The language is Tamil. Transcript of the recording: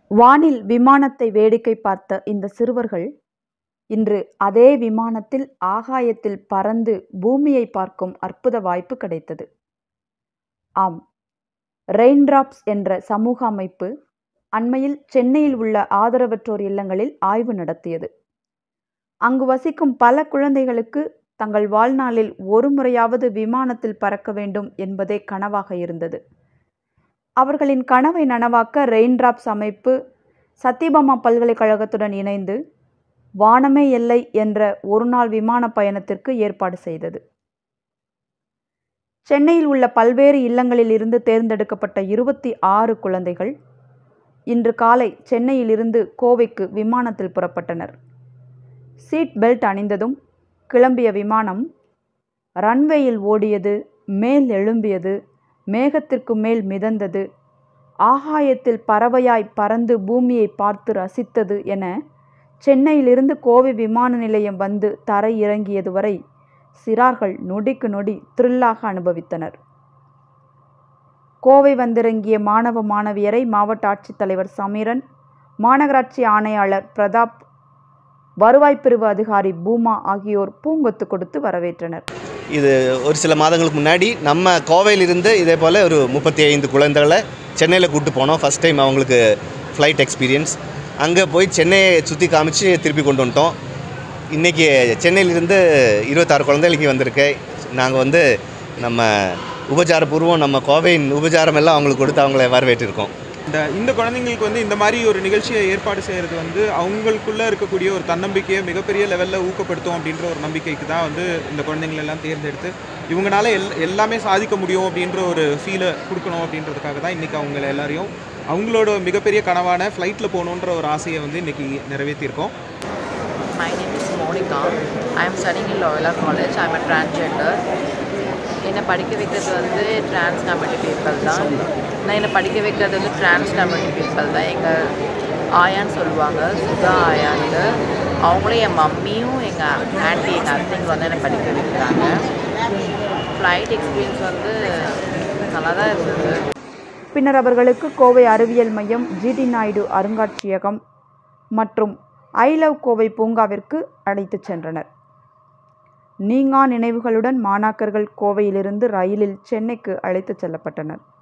வானில் விமானத்தை வேடிக்கை பார்த்த இந்த சிறுவர்கள் இன்று அதே விமானத்தில் ஆகாயத்தில் பறந்து பூமியை பார்க்கும் அற்புத வாய்ப்பு கிடைத்தது ஆம் ரெயின்டிராப்ஸ் என்ற சமூக அமைப்பு அண்மையில் சென்னையில் உள்ள ஆதரவற்றோர் இல்லங்களில் ஆய்வு நடத்தியது அங்கு வசிக்கும் பல குழந்தைகளுக்கு தங்கள் வாழ்நாளில் ஒரு முறையாவது விமானத்தில் பறக்க வேண்டும் என்பதே கனவாக இருந்தது அவர்களின் கனவை நனவாக்க ரெயின்டிராப்ஸ் அமைப்பு சத்யபாமா பல்கலைக்கழகத்துடன் இணைந்து வானமே எல்லை என்ற ஒருநாள் விமான பயணத்திற்கு ஏற்பாடு செய்தது சென்னையில் உள்ள பல்வேறு இல்லங்களில் இருந்து தேர்ந்தெடுக்கப்பட்ட இருபத்தி ஆறு குழந்தைகள் இன்று காலை சென்னையிலிருந்து கோவைக்கு விமானத்தில் புறப்பட்டனர் சீட் பெல்ட் அணிந்ததும் கிளம்பிய விமானம் ரன்வேயில் ஓடியது மேல் எழும்பியது மேகத்திற்கு மேல் மிதந்தது ஆகாயத்தில் பறவையாய் பறந்து பூமியை பார்த்து ரசித்தது என சென்னையிலிருந்து கோவை விமான நிலையம் வந்து தரை இறங்கியது வரை சிறார்கள் நொடிக்கு நொடி த்ரில்லாக அனுபவித்தனர் கோவை வந்திறங்கிய மாணவ மாணவியரை மாவட்ட ஆட்சித்தலைவர் சமீரன் மாநகராட்சி ஆணையாளர் பிரதாப் வருவாய் பிரிவு அதிகாரி பூமா ஆகியோர் பூங்கொத்து கொடுத்து வரவேற்றனர் இது ஒரு சில மாதங்களுக்கு முன்னாடி நம்ம கோவையிலிருந்து இதே போல் ஒரு முப்பத்தி ஐந்து குழந்தைகளை சென்னையில் கூப்பிட்டு போனோம் ஃபஸ்ட் டைம் அவங்களுக்கு ஃப்ளைட் எக்ஸ்பீரியன்ஸ் அங்கே போய் சென்னையை சுற்றி காமிச்சு திருப்பி கொண்டு வந்துட்டோம் இன்றைக்கி சென்னையிலிருந்து இருபத்தாறு குழந்தைகளுக்கு வந்திருக்கு நாங்கள் வந்து நம்ம உபச்சாரபூர்வம் நம்ம கோவையின் உபச்சாரம் எல்லாம் அவங்களுக்கு கொடுத்து அவங்கள வரவேற்றிருக்கோம் இந்த இந்த குழந்தைங்களுக்கு வந்து இந்த மாதிரி ஒரு நிகழ்ச்சியை ஏற்பாடு செய்கிறது வந்து அவங்களுக்குள்ளே இருக்கக்கூடிய ஒரு தன்னம்பிக்கையை மிகப்பெரிய லெவலில் ஊக்கப்படுத்தும் அப்படின்ற ஒரு நம்பிக்கைக்கு தான் வந்து இந்த குழந்தைங்களை எல்லாம் தேர்ந்தெடுத்து இவங்களால எல் எல்லாமே சாதிக்க முடியும் அப்படின்ற ஒரு ஃபீலை கொடுக்கணும் அப்படின்றதுக்காக தான் இன்றைக்கி அவங்கள எல்லாரையும் அவங்களோட மிகப்பெரிய கனவான ஃப்ளைட்டில் போகணுன்ற ஒரு ஆசையை வந்து இன்றைக்கி நிறைவேற்றியிருக்கோம் My name is Monica. I am studying in Loyola College. I am a transgender. என்னை படிக்க வைக்கிறது வந்து trans community people தான் நான் என்னை படிக்க வைக்கிறது வந்து trans community people தான் எங்கள் ஆயான்னு சொல்லுவாங்க சுதா ஆயான்ட்டு அவங்களும் என் மம்மியும் எங்கள் ஆன்ட்டி எங்கள் அத்தைங்க வந்து என்னை படிக்க வைக்கிறாங்க ஃப்ளைட் எக்ஸ்பீரியன்ஸ் வந்து நல்லா தான் இருந்தது பின்னர் அவர்களுக்கு கோவை அறிவியல் மையம் ஜிடி நாயுடு அருங்காட்சியகம் மற்றும் ஐ லவ் கோவை பூங்காவிற்கு அழைத்துச் சென்றனர் நீங்கா நினைவுகளுடன் மாணாக்கர்கள் கோவையிலிருந்து ரயிலில் சென்னைக்கு அழைத்துச் செல்லப்பட்டனர்